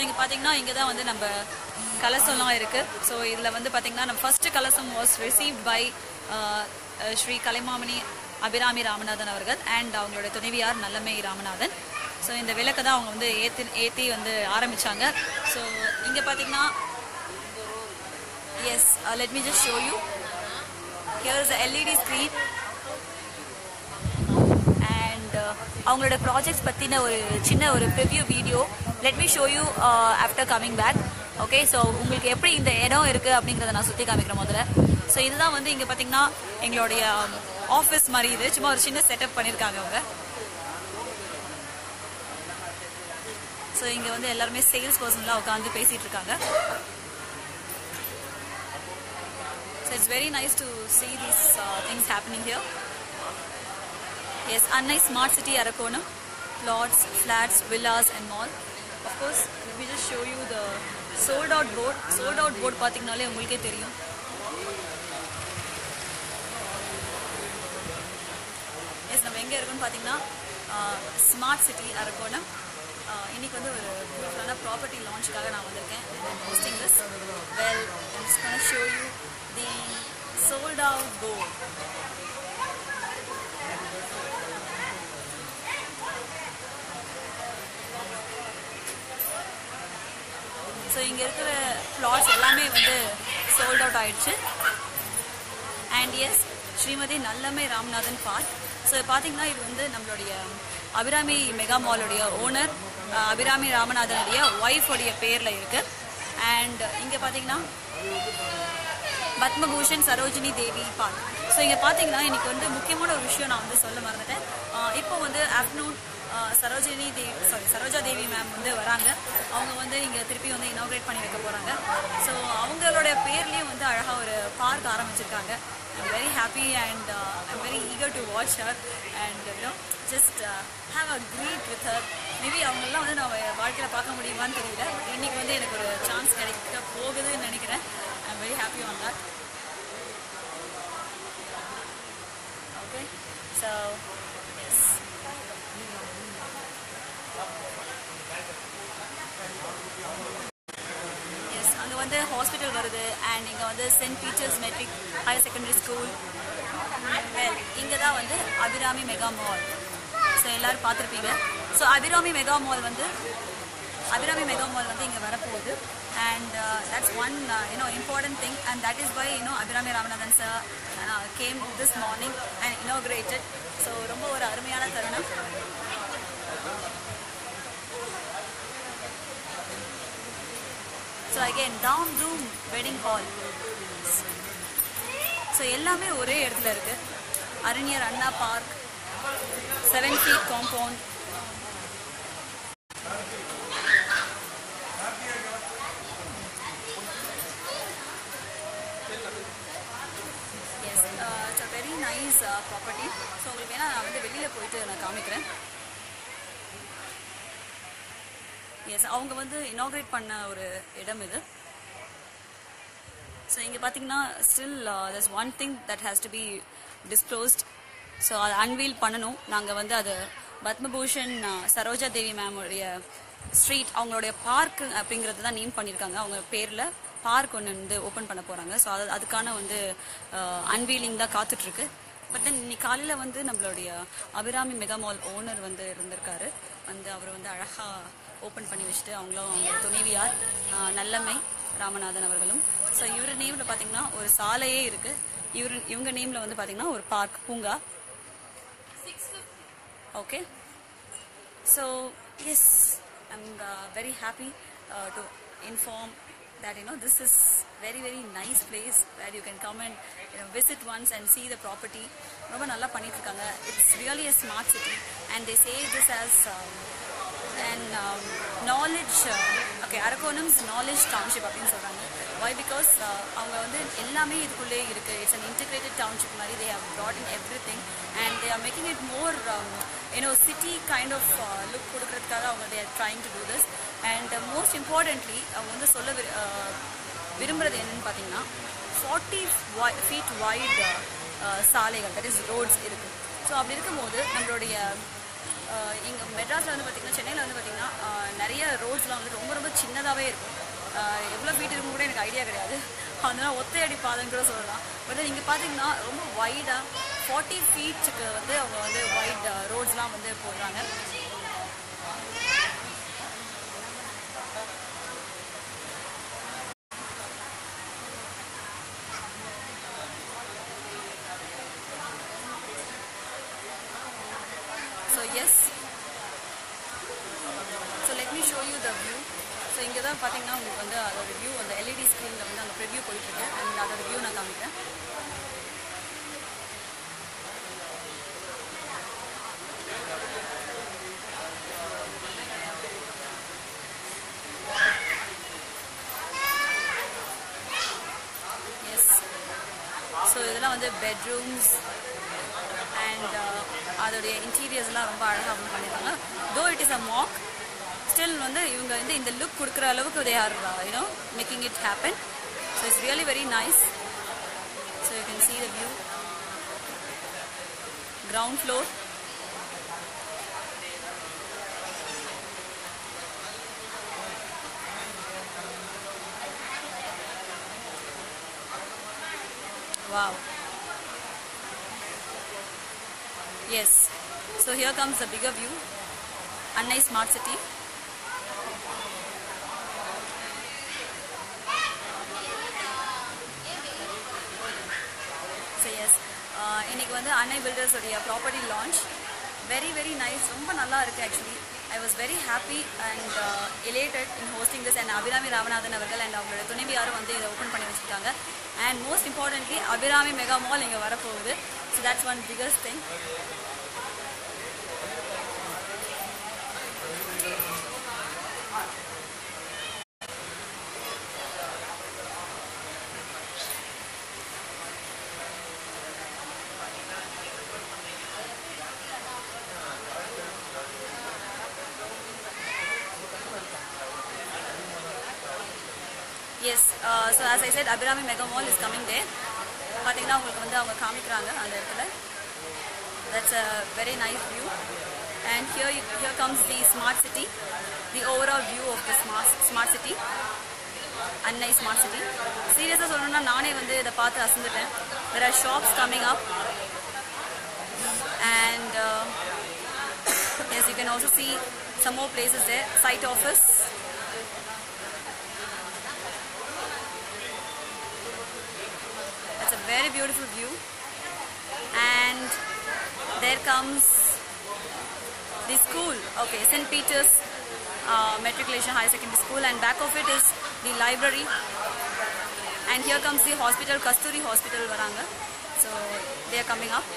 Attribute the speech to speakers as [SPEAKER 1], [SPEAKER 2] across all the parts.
[SPEAKER 1] இங்கே பார்த்தீங்கன்னா இங்கே தான் வந்து நம்ம கலசம்லாம் இருக்குது ஸோ இதில் வந்து பார்த்தீங்கன்னா நம்ம ஃபர்ஸ்ட் கலசம் was received by Shri Kalaimamani Abirami Ramanathan அவர்கள் அண்ட் அவங்களோட துணைவியார் நல்லமை ராமநாதன் ஸோ இந்த விளக்கை தான் அவங்க வந்து ஏற்றி ஏற்றி வந்து ஆரம்பித்தாங்க ஸோ இங்கே பார்த்தீங்கன்னா yes let me just show you here is LED screen and அவங்களோட ப்ராஜெக்ட்ஸ் பற்றின ஒரு சின்ன ஒரு preview video let me show you after coming back okay so உங்களுக்கு எப்படி இந்த இடம் இருக்குது அப்படிங்கிறத நான் சுற்றி காமிக்கிறேன் முதல்ல ஸோ இதுதான் வந்து இங்கே பார்த்தீங்கன்னா எங்களுடைய ஆஃபீஸ் மாதிரி இது சும்மா ஒரு சின்ன செட்டப் பண்ணியிருக்காங்க அவங்க ஸோ இங்கே வந்து எல்லாருமே சேல்ஸ் பர்சன்லாம் உட்காந்து பேசிகிட்டு இருக்காங்க so it's very nice to see these uh, things happening here Yes, Annai Smart City Arakonam, plots, flats, villas and mall. Of course, let me just show you the sold out board. Sold out board பார்த்தீங்கனாலே உங்களுக்கே தெரியும் S நம்ம எங்கே இருக்கோம்னு பார்த்தீங்கன்னா smart city Arakkonam ஆஹ் இன்னைக்கு வந்து ஒரு பியூட்டிஃபுல்லான ப்ராப்பர்ட்டி லான்ச்சுக்காக நான் வந்திருக்கேன் hosting this well just show you the sold out board so இங்கே இருக்கிற ஃப்ளாட்ஸ் எல்லாமே வந்து சோல்ட் அவுட் ஆயிடுச்சு and yes Shrimathi Nallamai Ramanathan park so பார்த்தீங்கன்னா இது வந்து நம்மளுடைய அபிராமி மெகா மாலுடைய ஓனர் அபிராமி ராமநாதனுடைய ஒய்ஃபுடைய பேரில் இருக்குது அண்ட் இங்கே பார்த்தீங்கன்னா பத்மபூஷன் சரோஜினி தேவி பார்க் ஸோ இங்கே பார்த்தீங்கன்னா இன்னைக்கு வந்து முக்கியமான ஒரு விஷயம் நான் வந்து சொல்ல மறந்துட்டேன் ஆஹ் இப்போ வந்து afternoon Sarojini Devi sorry Saroja Devi ma'am வந்து வராங்க அவங்க வந்து இங்கே திருப்பி வந்து இனாக்ரேட் பண்ணி வைக்க போகிறாங்க ஸோ அவங்களோட பேர்லேயும் வந்து அழகாக ஒரு பார்க் ஆரம்பிச்சிருக்காங்க I'm very happy and I'm very eager to watch her and you know just have a greet with her maybe அவங்களெலாம் வந்து நான் வாழ்க்கையில் பார்க்க முடியுமான்னு தெரியல இன்னைக்கு வந்து எனக்கு ஒரு சான்ஸ் கிடைக்க போகுதுன்னு நினைக்கிறேன் I'm very happy on that Okay, so yes. Yes அங்கே வந்து ஹாஸ்பிட்டல் வருது அண்ட் இங்கே வந்து saint Peter's matric higher secondary school well இங்கே தான் வந்து அபிராமி மெகா மால் ஸோ எல்லோரும் பார்த்துருப்பீங்க ஸோ அபிராமி மெகா மால் வந்து அபிராமி மெகா மால் வந்து இங்கே வரப்போகுது and that's one you know important thing and that is by you know Abirami Ramanathan sir came this morning and inaugurated so ரொம்ப ஒரு அருமையான தருணம் so again dorm room wedding hall so எல்லாமே ஒரே இடத்துல இருக்கு Arignar Anna park seven feet compound yes it's a very nice property so உங்களுக்கு வேணால் நான் வந்து வெளியில் போயிட்டு நான் காமிக்கிறேன் எஸ் அவங்க வந்து இனாக்ரேட் பண்ண ஒரு இடம் இது ஸோ இங்கே பார்த்தீங்கன்னா still this one thing that has to be disclosed so அதை அன்வீல் பண்ணணும் நாங்கள் வந்து அது பத்மபூஷன் சரோஜா தேவி மேமுடைய ஸ்ட்ரீட் அவங்களுடைய பார்க் அப்படிங்கிறது தான் நேம் பண்ணியிருக்காங்க அவங்க பேரில் பார்க் ஒன்று வந்து ஓப்பன் பண்ண போகிறாங்க ஸோ அது அதுக்கான வந்து அன்வீலிங் தான் காத்துட்ருக்கு பட் தென் இன்னைக்கு காலையில் வந்து நம்மளுடைய அபிராமி மெகா மால் ஓனர் வந்து இருந்திருக்காரு வந்து அவர் வந்து அழகாக ஓப்பன் பண்ணி வச்சுட்டு அவங்களும் அவங்க துணைவியார் ஆஹ், நல்லம்மை ராமநாதன் அவர்களும் ஸோ இவர் நேமில் பார்த்தீங்கன்னா ஒரு சாலையே இருக்குது இவர் இவங்க நேமில் வந்து பார்த்தீங்கன்னா ஒரு பார்க் பூங்கா okay So yes, I'm uh, very happy uh, to inform that you know this is very very nice place where you can come and you know visit once and see the property. ரொம்ப நல்லா பண்ணிட்டு இருக்காங்க it's really a smart city and they say this as um, and um, knowledge uh, okay Arakkonam's knowledge township அப்படின்னு சொல்றாங்க why because uh, அவங்க வந்து எல்லாமே இதுக்குள்ளே இருக்கு இட்ஸ் an integrated township மாதிரி they have brought in everything and they are making it more um, you know city kind of uh, look கொடுக்கறதுக்காக அவங்க they are trying to do this and uh, most importantly அவங்க வந்து சொல்ல விரு- uh, விரும்புறது என்னன்னு பார்த்தீங்கன்னா ஃபார்ட்டி ஃபீட் வைட் சாலைகள் தட் இஸ் ரோட்ஸ் இருக்கு ஸோ அப்படி இருக்கும்போது நம்மளுடைய இங்கே மெட்ராஸில் வந்து பார்த்திங்கன்னா சென்னையில் வந்து பார்த்திங்கன்னா ஆஹ், நிறைய ரோட்ஸ்லாம் வந்து ரொம்ப ரொம்ப சின்னதாகவே இருக்கும் ஆஹ், எவ்வளோ ஃபீட் இருக்கும் கூட எனக்கு ஐடியா கிடையாது அதனால் ஒத்தையடி பாதைன்னு கூட சொல்லலாம் பட் இங்கே பார்த்தீங்கன்னா ரொம்ப வைடாக ஃபார்ட்டி ஃபீட்ஸுக்கு வந்து அவங்க வந்து வைட் ரோட்ஸ்லாம் வந்து போடுறாங்க so yes so let me show you the view so இங்கே தான் பார்த்தீங்கன்னா உங்களுக்கு வந்து அதோட வியூ அந்த எல்இடி ஸ்க்ரீனில் வந்து அந்த ப்ரிவ்யூ போயிட்டுருக்கு அண்ட் அதோட வியூ நான் காமிக்கிறேன் எஸ் ஸோ இதெல்லாம் வந்து பெட்ரூம்ஸ் அண்ட் அதோடைய இன்டீரியர்ஸ்லாம் ரொம்ப அழகாக வந்து பண்ணியிருக்காங்க though it is a mock still வந்து இவங்க வந்து இந்த லுக் கொடுக்குற அளவுக்கு they are you know making it happen so it's really very nice so you can see the view ground floor wow yes so here comes the bigger view annai smart city so yes இன்னைக்கு வந்து Annai builders உடைய property launch very very nice ரொம்ப நல்லா இருக்கு actually I was very happy and elated in hosting this and Abirami Ramanathan அவர்கள் and அவங்களோட துணைவியாரும் வந்து இதை ஓப்பன் பண்ணி வச்சிருக்காங்க and most importantly Abirami mega mall இங்கே வரப்போகுது so that's one biggest thing yes so as I said Abirami mega mall is coming day பார்த்தீங்கன்னா உங்களுக்கு வந்து அவங்க காமிக்கிறாங்க அந்த இடத்துல that's a very nice view and here here comes the smart city the overall view of the smart smart city Annai smart city சீரியஸாக சொல்லணும்னா நானே வந்து இதை பார்த்து அசந்துட்டேன் there are shops coming up and yes you can also see some more places there site office It's a very beautiful view. And there comes the school. Okay, St. Peter's uh, Matriculation High Secondary School, and back of it is the library. And here comes the hospital, Kasturi Hospital, Varanga. So they are coming up.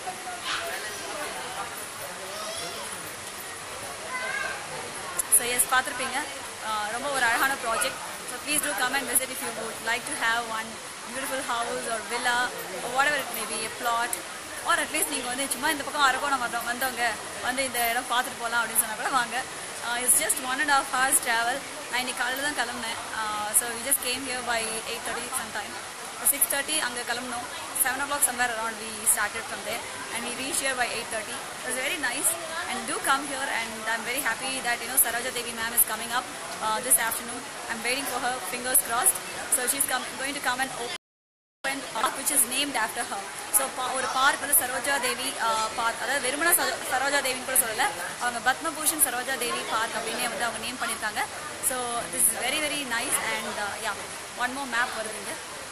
[SPEAKER 1] So yes பார்த்துருப்பீங்க ஆஹ் ரொம்ப ஒரு அழகான project so please do come and visit if you would like to have one beautiful house ஒரு villa whatever it maybe a flat or at least நீங்கள் வந்து சும்மா இந்த பக்கம் அரக்கோணம் வந்தோம் வந்தவங்க வந்து இந்த இடம் பார்த்துட்டு போகலாம் அப்படின்னு சொன்னால் கூட வாங்க it's just one and half hours travel நான் இன்னைக்கு காலையில் தான் கிளம்புனேன் so we just came here by eight thirty some time six thirty அங்கே கிளம்பணும் seven o'clock somewhere around we started from there and we reach here by eight thirty it's very nice and do come here and I'm very happy that you know Saroja Devi ma'am is coming up uh, this afternoon. I'm waiting for her, fingers crossed. So she's come, going to come and open a park which is named after her. So ஒரு park வந்து சரோஜா தேவி park அதாவது வெறுமனா சரோ- சரோஜா தேவின்னு கூட சொல்லல அவங்க பத்மபூஷன் சரோஜா தேவி park அப்படின்னே வந்து அவங்க name பண்ணியிருக்காங்க so this is very very nice and yeah one more map வருதுங்க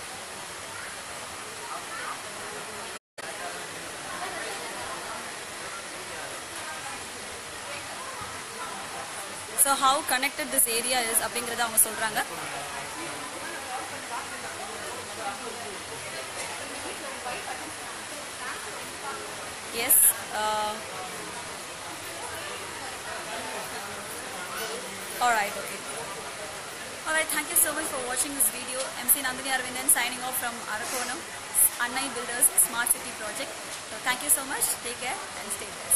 [SPEAKER 1] so how connected this area is அப்படிங்கிறத அவங்க சொல்கிறாங்க yes alright okay alright thank you so much for watching this video MC Nandini Arvindan signing off from Arakonam Annai Builders Smart City Project so thank you so much take care and stay blessed